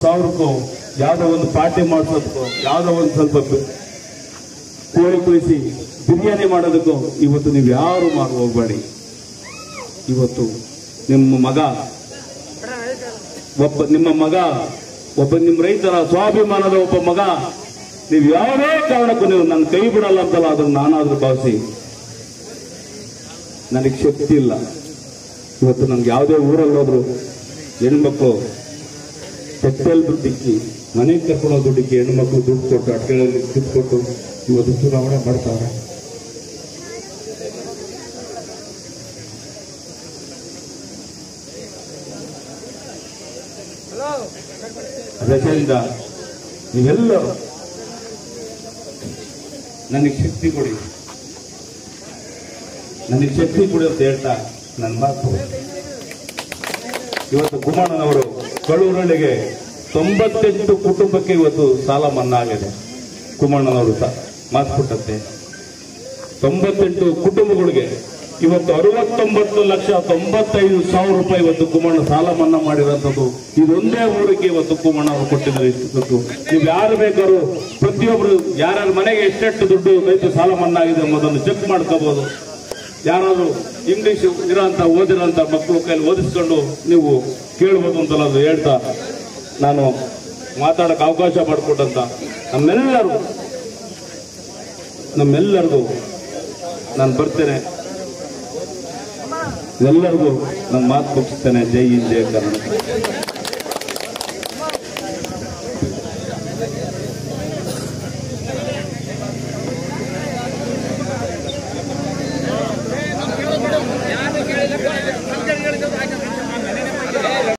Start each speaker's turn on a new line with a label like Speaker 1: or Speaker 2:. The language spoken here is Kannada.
Speaker 1: ಸಾವಿರಕ್ಕೂ ಯಾವ್ದೋ ಒಂದು ಪಾರ್ಟಿ ಮಾಡಿಸೋದಕ್ಕೋ ಯಾವ್ದೋ ಒಂದು ಸ್ವಲ್ಪ ಬೆ- ಕೋಳಿ ಕುಯಿಸಿ ಬಿರಿಯಾನಿ ಮಾಡೋದಕ್ಕೂ ಇವತ್ತು ನೀವು ಯಾರು ಮಾಡಿ ಹೋಗ್ಬೇಡಿ ಇವತ್ತು ನಿಮ್ಮ ಮಗ ಒಬ್ಬ ನಿಮ್ಮ ಮಗ ಒಬ್ಬ ನಿಮ್ಮ ರೈತರ ಸ್ವಾಭಿಮಾನದ ಒಬ್ಬ ಮಗ ನೀವು ಯಾವುದೇ ಕಾರಣಕ್ಕೂ ನೀವು ನನ್ನ ಕೈ ಬಿಡಲ್ಲ ಅಂತಲ್ಲ ಅದನ್ನು ನಾನಾದ್ರೂ ಭಾವಿಸಿ ನನಗೆ ಶಕ್ತಿ ಇಲ್ಲ ಇವತ್ತು ನನ್ಗೆ ಯಾವುದೇ ಊರಲ್ಲಿ ಹೋದ್ರು ಹೆಣ್ಮಕ್ಳು ಟೆಕ್ಸ್ಟೈಲ್ ದುಡ್ಡಿಕ್ಕಿ ಮನೆಗೆ ಕರ್ಕೊಳ್ಳೋ ದುಡ್ಡಿಕ್ಕಿ ಹೆಣ್ಮಕ್ಳು ದುಡ್ಡು ಕೊಟ್ಟು ಅಟ್ಗಳಲ್ಲಿ ದುಡ್ಡು ಕೊಟ್ಟು ಇವತ್ತು ಚುನಾವಣೆ ಮಾಡ್ತಾರೆ ಅದರಿಂದ ನೀವೆಲ್ಲರೂ ನನಗೆ ಶಕ್ತಿ ಕೊಡಿ ನನಗೆ ಶಕ್ತಿ ಕೊಡಿ ಅಂತ ಹೇಳ್ತಾ ನನ್ನ ಮಾತು ಇವತ್ತು ಕುಮಾರನವರು ಕಳೂರಳ್ಳಿಗೆ ತೊಂಬತ್ತೆಂಟು ಕುಟುಂಬಕ್ಕೆ ಇವತ್ತು ಸಾಲ ಮನ್ನಾ ಆಗಿದೆ ಕುಮಾರನವರು ಸ- ಮಾತು ಕೊಟ್ಟಂತೆ ತೊಂಬತ್ತೆಂಟು ಕುಟುಂಬಗಳಿಗೆ ಇವತ್ತು ಅರವತ್ತೊಂಬತ್ತು ಲಕ್ಷ ತೊಂಬತ್ತೈದು ಸಾವಿರ ರೂಪಾಯಿ ಇವತ್ತು ಕುಮಾರಣ್ಣ ಸಾಲ ಮನ್ನಾ ಮಾಡಿರೋಂಥದ್ದು ಇದೊಂದೇ ಊರಿಗೆ ಇವತ್ತು ಕುಮಾರಣ್ಣ ಅವರು ಕೊಟ್ಟಿದ್ದಾರೆ ಇಷ್ಟು ದುಡ್ಡು ನೀವು ಯಾರು ಬೇಕಾದ್ರು ಪ್ರತಿಯೊಬ್ಬರು ಯಾರ್ಯಾರ ಮನೆಗೆ ಎಷ್ಟೆಷ್ಟು ದುಡ್ಡು ರೈತ ಸಾಲ ಮನ್ನಾ ಆಗಿದೆ ಎಂಬುದನ್ನು ಚೆಕ್ ಮಾಡ್ಕೋಬಹುದು ಯಾರಾದ್ರೂ ಇಂಗ್ಲಿಷ್ ಇರೋಂಥ ಓದಿರೋಂಥ ಮಕ್ಕಳು ಕೈಲಿ ಓದಿಸ್ಕೊಂಡು ನೀವು ಕೇಳ್ಬೋದು ಅಂತಲ್ಲ ಅದು ಹೇಳ್ತಾ ನಾನು ಮಾತಾಡಕ್ಕೆ ಅವಕಾಶ ಮಾಡಿಕೊಟ್ಟಂತ ನಮ್ಮೆಲ್ಲರಿಗೂ ನಮ್ಮೆಲ್ಲರಿಗೂ ನಾನು ಬರ್ತೇನೆ ಎಲ್ಲರಿಗೂ ನಾನು ಮಾತು ಮುಗಿಸ್ತೇನೆ ಜೈ ಹಿಂದ್ ಜೈ ಕರ್ನಾಟಕ